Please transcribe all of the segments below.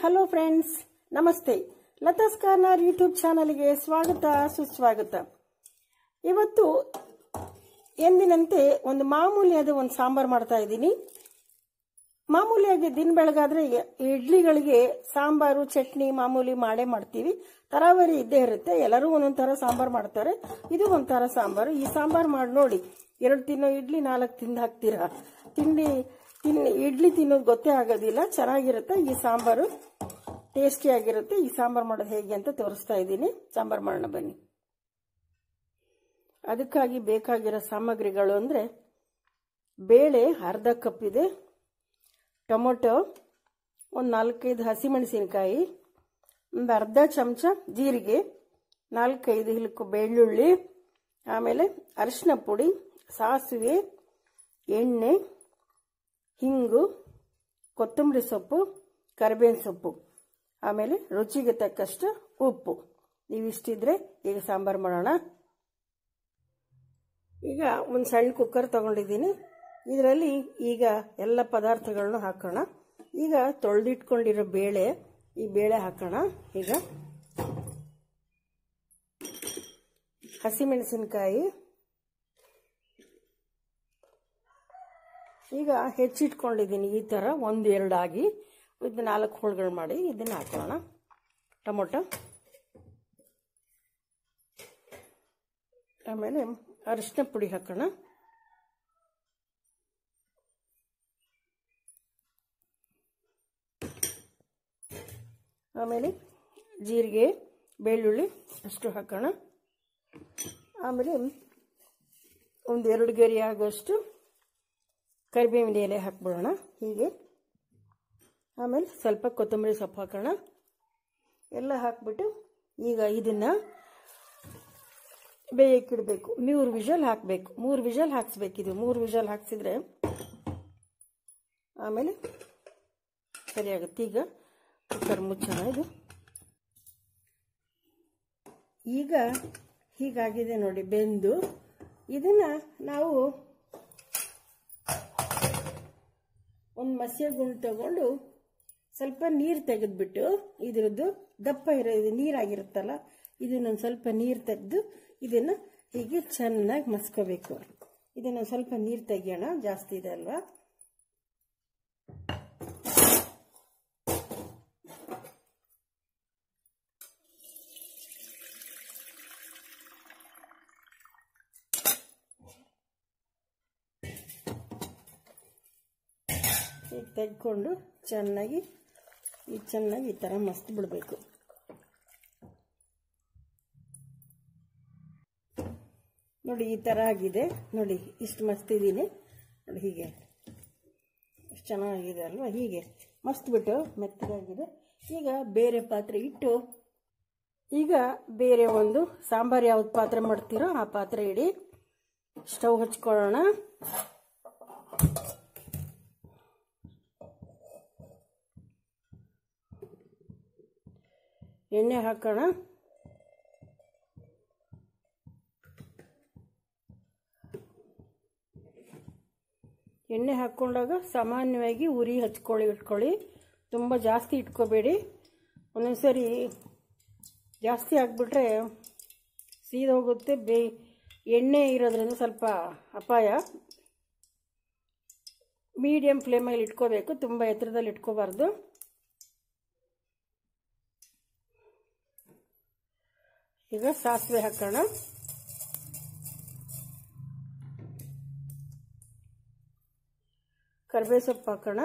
hello friends ನಮಸ್ತೆ ಲತಾಸ್ corner YouTube ಚಾನಲ್ಗೆ ಸ್ವಾಗತ ಸುಸ್ವಾಗತ ಇವತ್ತು ಎಂದಿನಂತೆ ಒಂದು ಮಾಮೂಲಿಯಾದ ಒಂದು ಸಾಂಬಾರು ಮಾಡ್ತಾ ಇದ್ದೀನಿ ಮಾಮೂಲಿಯಾಗಿ ದಿನ ಬೆಳಗಾದ್ರೆ ಇಡ್ಲಿಗಳಿಗೆ ಸಾಂಬಾರು ಚಟ್ನಿ ಮಾಮೂಲಿ ಮಾಡೇ ಮಾಡ್ತೀವಿ ತರಾವರಿ ಇದ್ದೇ ಇರುತ್ತೆ ಎಲ್ಲರೂ ಒಂದೊಂದು ಥರ ಸಾಂಬಾರು ಮಾಡ್ತಾರೆ ಇದು ಒಂಥರ ಸಾಂಬಾರು ಈ ಸಾಂಬಾರು ಮಾಡಿ ನೋಡಿ ಎರಡು ತಿನ್ನೋ ಇಡ್ಲಿ ನಾಲ್ಕು ತಿಂದು ಹಾಕ್ತೀರಾ ತಿಂಡಿ ತಿನ್ ಇಡ್ಲಿ ತಿನ್ನೋದು ಗೊತ್ತೇ ಆಗೋದಿಲ್ಲ ಚೆನ್ನಾಗಿರುತ್ತೆ ಈ ಸಾಂಬಾರು ಟೇಸ್ಟಿಯಾಗಿರುತ್ತೆ ಈ ಸಾಂಬಾರು ಮಾಡೋದು ಹೇಗೆ ಅಂತ ತೋರಿಸ್ತಾ ಇದ್ದೀನಿ ಸಾಂಬಾರು ಮಾಡೋಣ ಬನ್ನಿ ಅದಕ್ಕಾಗಿ ಬೇಕಾಗಿರೋ ಸಾಮಗ್ರಿಗಳು ಅಂದರೆ ಬೇಳೆ ಅರ್ಧ ಕಪ್ ಇದೆ ಟೊಮೊಟೊ ಒಂದು ನಾಲ್ಕೈದು ಹಸಿಮೆಣಸಿನಕಾಯಿ ಒಂದು ಅರ್ಧ ಚಮಚ ಜೀರಿಗೆ ನಾಲ್ಕೈದು ಹಿಲ್ಕು ಬೆಳ್ಳುಳ್ಳಿ ಆಮೇಲೆ ಅರಿಶಿನ ಪುಡಿ ಸಾಸಿವೆ ಎಣ್ಣೆ ಹಿಂಗು ಕೊತ್ತಂಬರಿ ಸೊಪ್ಪು ಕರಿಬೇವಿನ ಸೊಪ್ಪು ಆಮೇಲೆ ರುಚಿಗೆ ತಕ್ಕಷ್ಟು ಉಪ್ಪು ಇವಿಷ್ಟಿದ್ರೆ ಈಗ ಸಾಂಬಾರು ಮಾಡೋಣ ಈಗ ಒಂದು ಸಣ್ಣ ಕುಕ್ಕರ್ ತಗೊಂಡಿದ್ದೀನಿ ಇದರಲ್ಲಿ ಈಗ ಎಲ್ಲ ಪದಾರ್ಥಗಳನ್ನು ಹಾಕೋಣ ಈಗ ತೊಳೆದಿಟ್ಕೊಂಡಿರೋ ಬೇಳೆ ಈ ಬೇಳೆ ಹಾಕೋಣ ಈಗ ಹಸಿಮೆಣಸಿನಕಾಯಿ ಈಗ ಹೆಚ್ಚಿಟ್ಕೊಂಡಿದ್ದೀನಿ ಈ ಥರ ಒಂದು ಎರಡು ಆಗಿ ಇದು ನಾಲ್ಕು ಹೋಳುಗಳು ಮಾಡಿ ಇದನ್ನು ಹಾಕೋಣ ಟೊಮೊಟೊ ಆಮೇಲೆ ಅರಿಶಿನ ಪುಡಿ ಹಾಕೋಣ ಆಮೇಲೆ ಜೀರಿಗೆ ಬೆಳ್ಳುಳ್ಳಿ ಅಷ್ಟು ಹಾಕೋಣ ಆಮೇಲೆ ಒಂದು ಎರಡು ಗೆರೆ ಆಗೋಷ್ಟು ಕರಿಬೇವಿನ ಎಲೆ ಹಾಕ್ಬಿಡೋಣ ಹೀಗೆ ಆಮೇಲೆ ಸ್ವಲ್ಪ ಕೊತ್ತಂಬರಿ ಸೊಪ್ಪು ಹಾಕೋಣ ಎಲ್ಲ ಹಾಕ್ಬಿಟ್ಟು ಈಗ ಇದನ್ನು ಬೇಯಕ್ಕಿಡಬೇಕು ಮೂರು ವಿಷಲ್ ಹಾಕಬೇಕು ಮೂರು ವಿಷಲ್ ಹಾಕ್ಸ್ಬೇಕಿದು ಮೂರು ವಿಷಲ್ ಹಾಕ್ಸಿದ್ರೆ ಆಮೇಲೆ ಸರಿಯಾಗುತ್ತೆ ಈಗ ಕುಕ್ಕರ್ ಮುಚ್ಚೋಣ ಇದು ಈಗ ಹೀಗಾಗಿದೆ ನೋಡಿ ಬೆಂದು ಇದನ್ನ ನಾವು ಒಂದು ಮಸಿಯ ಗುಂಡು ತಗೊಂಡು ಸ್ವಲ್ಪ ನೀರು ತೆಗೆದ್ಬಿಟ್ಟು ಇದ್ರದ್ದು ದಪ್ಪ ಇರೋ ಇದು ನೀರಾಗಿರುತ್ತಲ್ಲ ಇದನ್ನೊಂದು ಸ್ವಲ್ಪ ನೀರು ತೆಗೆದು ಇದನ್ನ ಹೀಗೆ ಚೆನ್ನಾಗಿ ಮಸ್ಕೋಬೇಕು ಇದನ್ನ ಸ್ವಲ್ಪ ನೀರು ತೆಗಿಯೋಣ ಜಾಸ್ತಿ ಇದೆ ಅಲ್ವಾ ಈಗ ತೆಗೆದುಕೊಂಡು ಚೆನ್ನಾಗಿ ಈ ಚೆನ್ನಾಗಿ ಈ ಥರ ಮಸ್ತ್ ಬಿಡಬೇಕು ನೋಡಿ ಈ ಥರ ಆಗಿದೆ ನೋಡಿ ಇಷ್ಟು ಮಸ್ತಿದ್ದೀನಿ ನೋಡಿ ಹೀಗೆ ಎಷ್ಟು ಚೆನ್ನಾಗಿದೆ ಅಲ್ವಾ ಹೀಗೆ ಮಸ್ತ್ ಬಿಟ್ಟು ಮೆತ್ತಗಾಗಿದೆ ಈಗ ಬೇರೆ ಪಾತ್ರೆ ಇಟ್ಟು ಈಗ ಬೇರೆ ಒಂದು ಸಾಂಬಾರು ಯಾವ್ದು ಪಾತ್ರೆ ಮಾಡ್ತೀರೋ ಆ ಪಾತ್ರೆ ಇಡಿ ಸ್ಟವ್ ಹಚ್ಕೊಳ್ಳೋಣ ಎಣ್ಣೆ ಹಾಕೋಣ ಎಣ್ಣೆ ಹಾಕ್ಕೊಂಡಾಗ ಸಾಮಾನ್ಯವಾಗಿ ಉರಿ ಹಚ್ಕೊಳ್ಳಿ ಇಟ್ಕೊಳ್ಳಿ ತುಂಬ ಜಾಸ್ತಿ ಇಟ್ಕೋಬೇಡಿ ಒಂದೊಂದ್ಸರಿ ಜಾಸ್ತಿ ಆಗಿಬಿಟ್ರೆ ಸೀದೋಗುತ್ತೆ ಬೇ ಎಣ್ಣೆ ಇರೋದ್ರಿಂದ ಸ್ವಲ್ಪ ಅಪಾಯ ಮೀಡಿಯಮ್ ಫ್ಲೇಮಲ್ಲಿ ಇಟ್ಕೋಬೇಕು ತುಂಬ ಎತ್ತರದಲ್ಲಿ ಇಟ್ಕೋಬಾರ್ದು ಈಗ ಸಾಸಿವೆ ಹಾಕೋಣ ಕರಿಬೇವು ಸೊಪ್ಪು ಹಾಕೋಣ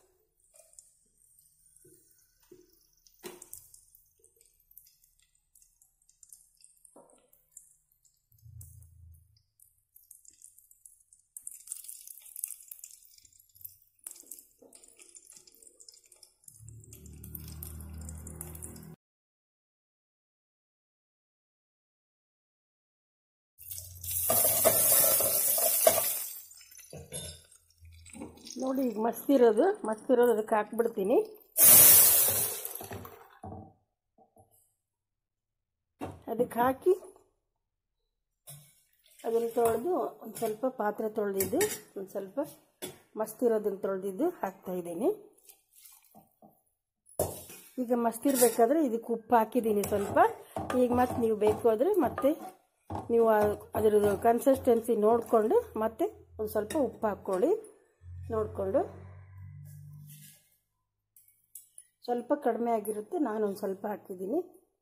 ನೋಡಿ ಈಗ ಮಸ್ತಿರೋದು ಮಸ್ತಿರೋದು ಅದಕ್ಕೆ ಹಾಕ್ಬಿಡ್ತೀನಿ ಅದಕ್ಕೆ ಹಾಕಿ ಅದನ್ನು ತೊಳೆದು ಒಂದು ಸ್ವಲ್ಪ ಪಾತ್ರೆ ತೊಳೆದಿದ್ದು ಒಂದು ಸ್ವಲ್ಪ ಮಸ್ತಿರೋದನ್ನು ತೊಳೆದಿದ್ದು ಹಾಕ್ತಾ ಇದ್ದೀನಿ ಈಗ ಮಸ್ತಿರ್ಬೇಕಾದ್ರೆ ಇದಕ್ಕೆ ಉಪ್ಪು ಹಾಕಿದ್ದೀನಿ ಸ್ವಲ್ಪ ಈಗ ಮತ್ತೆ ನೀವು ಬೇಕು ಅಂದರೆ ಮತ್ತೆ ನೀವು ಆ- ಅದರದ್ದು ಕನ್ಸಿಸ್ಟೆನ್ಸಿ ನೋಡಿಕೊಂಡು ಮತ್ತೆ ಒಂದು ಸ್ವಲ್ಪ ಉಪ್ಪು ಹಾಕ್ಕೊಳ್ಳಿ ನೋಡಿಕೊಂಡು ಸ್ವಲ್ಪ ಕಡಿಮೆ ಆಗಿರುತ್ತೆ ನಾನೊಂದು ಸ್ವಲ್ಪ ಹಾಕಿದ್ದೀನಿ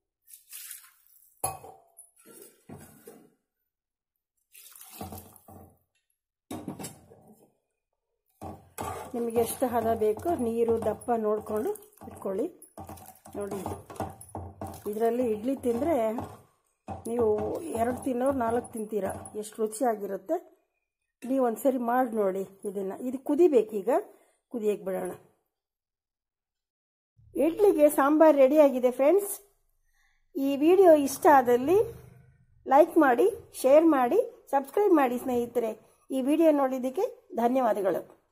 ನಿಮಗೆ ಎಷ್ಟು ಹದ ಬೇಕು ನೀರು ದಪ್ಪ ನೋಡಿಕೊಂಡು ಇಟ್ಕೊಳ್ಳಿ ನೋಡಿ ಇದರಲ್ಲಿ ಇಡ್ಲಿ ತಿಂದರೆ ನೀವು ಎರಡು ತಿನ್ನೋರು ನಾಲ್ಕು ತಿಂತೀರ ಎಷ್ಟು ರುಚಿಯಾಗಿರುತ್ತೆ ನೀವು ಒಂದ್ಸರಿ ಮಾಡಿ ನೋಡಿ ಇದನ್ನು ಇದು ಕುದಿಬೇಕೀಗ ಕುದಿಯಕ್ಕೆ ಬಿಡೋಣ ಇಡ್ಲಿಗೆ ಸಾಂಬಾರು ರೆಡಿಯಾಗಿದೆ ಫ್ರೆಂಡ್ಸ್ ಈ ವಿಡಿಯೋ ಇಷ್ಟ ಆದಲ್ಲಿ ಲೈಕ್ ಮಾಡಿ ಶೇರ್ ಮಾಡಿ ಸಬ್ಸ್ಕ್ರೈಬ್ ಮಾಡಿ ಸ್ನೇಹಿತರೆ ಈ ವಿಡಿಯೋ ನೋಡಿದ್ದಕ್ಕೆ ಧನ್ಯವಾದಗಳು